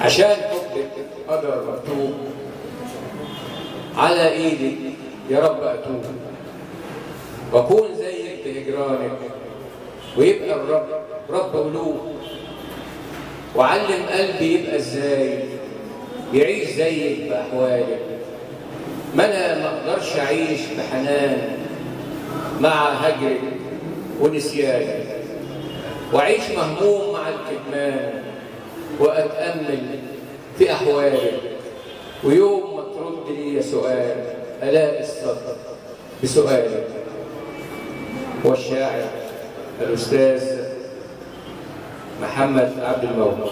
عشان حبك قدر مكتوب على ايدك يا رب اتوب واكون زيك بهجرانك ويبقى الرب رب قلوب وعلم قلبي يبقى ازاي يعيش زيك باحوالك ما انا ما اقدرش اعيش بحنان مع هجرك ونسيانك واعيش مهموم مع الكتمان واتامل في احوالك ويوم ما ترد لي سؤال الاقي الصدق بسؤالك والشاعر الاستاذ محمد عبد المولى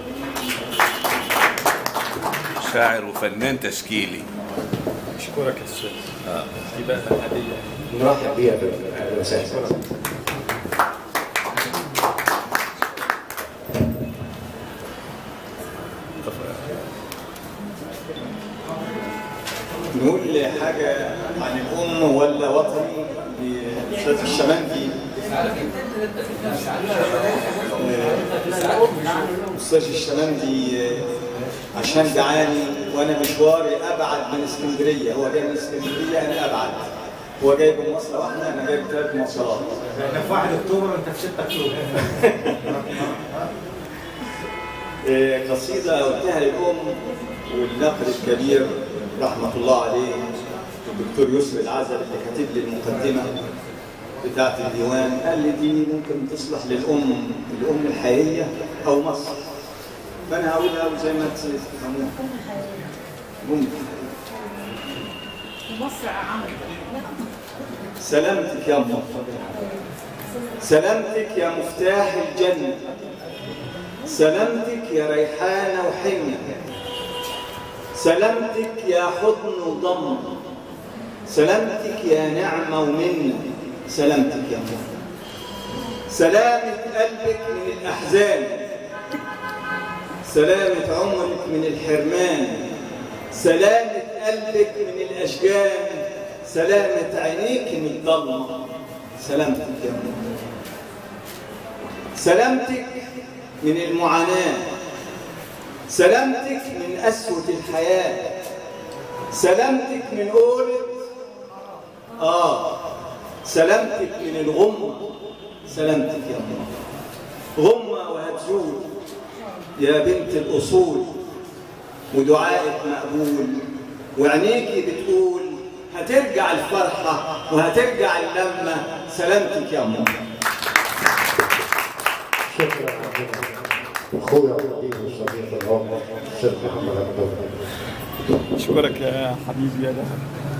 شاعر وفنان تشكيلي اشكرك يا استاذ دي بقى الهديه نرحب بيها في اهلا وسهلا نقول حاجة عن الأم ولا وطني لأستاذ الشمندي أستاذ الشمندي عشان دعاني وأنا مشواري أبعد من اسكندرية هو جاي من اسكندرية أنا أبعد هو جاي بمواصلة واحدة أنا جاي بثلاث مواصلات احنا في 1 اكتوبر وانت في 6 اكتوبر آه، قصيدة قلتها للأم والناقد الكبير رحمة الله عليه الدكتور يسر العزل اللي كاتب لي المقدمة بتاعت الديوان قال لي دي ممكن تصلح للأم الأم الحقيقية أو مصر فأنا هقولها زي ما تفهموها ممكن مصر عملت سلامتك يا أم سلامتك يا مفتاح الجنة سلامتك يا ريحانة وحنة سلامتك يا حضن وضم سلامتك يا نعمة ومنة سلامتك يا أم سلامة قلبك من الأحزان سلامة عمرك من الحرمان سلامة قلبك من الأشجان سلامة عينيك من الضلمة سلامتك يا أم سلامتك من المعاناة سلامتك من أسوة الحياة سلامتك من قولة آه سلامتك من الغمة سلامتك يا أم غمة وهتزول يا بنت الأصول ودعائك مقبول وعينيكي بتقول هترجع الفرحة وهترجع اللمة سلامتك يا أم شكرا اخويا الحبيب والصديق العمر الشيخ محمد عبد الله اشكرك يا حبيبي يا دهب